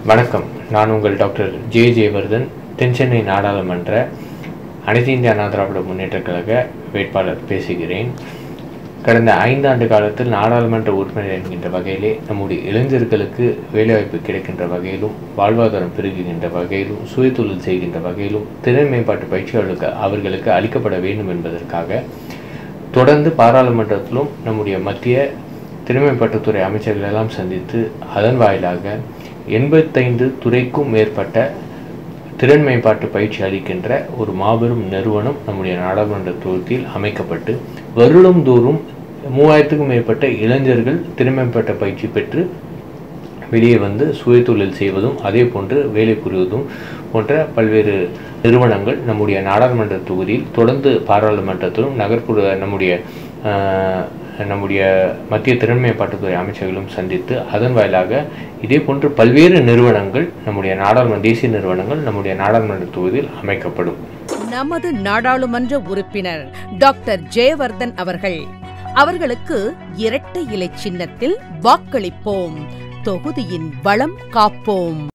வணக்கம் நான் உங்கள் டாக்டர் ஜே ஜெயவர்தன் தென்சென்னை நாடாளுமன்ற அனைத்து இந்திய அண்ணா திராவிட முன்னேற்றக் கழக வேட்பாளர் பேசுகிறேன் கடந்த ஐந்தாண்டு காலத்தில் நாடாளுமன்ற உறுப்பினர் என்கின்ற வகையிலே நம்முடைய இளைஞர்களுக்கு வேலைவாய்ப்பு கிடைக்கின்ற வகையிலும் வாழ்வாதாரம் பெருகுகின்ற வகையிலும் சுயதொழில் செய்கின்ற வகையிலும் திறன் மேம்பாட்டு பயிற்சியாளர்களுக்கு அவர்களுக்கு அளிக்கப்பட வேண்டும் என்பதற்காக தொடர்ந்து பாராளுமன்றத்திலும் நம்முடைய மத்திய திறமைப்பட்டத்துறை அமைச்சர்கள் எல்லாம் சந்தித்து அதன் வாயிலாக எண்பத்தைந்து துறைக்கும் மேற்பட்ட திறன் மேம்பாட்டு பயிற்சி அளிக்கின்ற ஒரு மாபெரும் நிறுவனம் நம்முடைய நாடாளுமன்ற தொகுதியில் அமைக்கப்பட்டு வருடந்தோறும் மூவாயிரத்துக்கும் மேற்பட்ட இளைஞர்கள் திறமைப்பட்ட பயிற்சி பெற்று வெளியே வந்து சுயதொழில் செய்வதும் அதே போன்று வேலை புரிவதும் போன்ற பல்வேறு நிறுவனங்கள் நம்முடைய நாடாளுமன்ற தொகுதியில் தொடர்ந்து பாராளுமன்றத்திலும் நகர்ப்புற நம்முடைய ஆஹ், நம்முடைய மத்திய திறன் மேம்பாட்டுத்துறை அமைச்சர்களும் சந்தித்து அதன் வாயிலாக இதே போன்று பல்வேறு நிறுவனங்கள் நம்முடைய நாடாளுமன்ற தேசிய நிறுவனங்கள் நம்முடைய நாடாளுமன்ற தொகுதியில் அமைக்கப்படும் நமது நாடாளுமன்ற உறுப்பினர் டாக்டர் ஜெயவர்தன் அவர்கள் அவர்களுக்கு இரட்டை இலை சின்னத்தில் வாக்களிப்போம் தொகுதியின் வளம் காப்போம்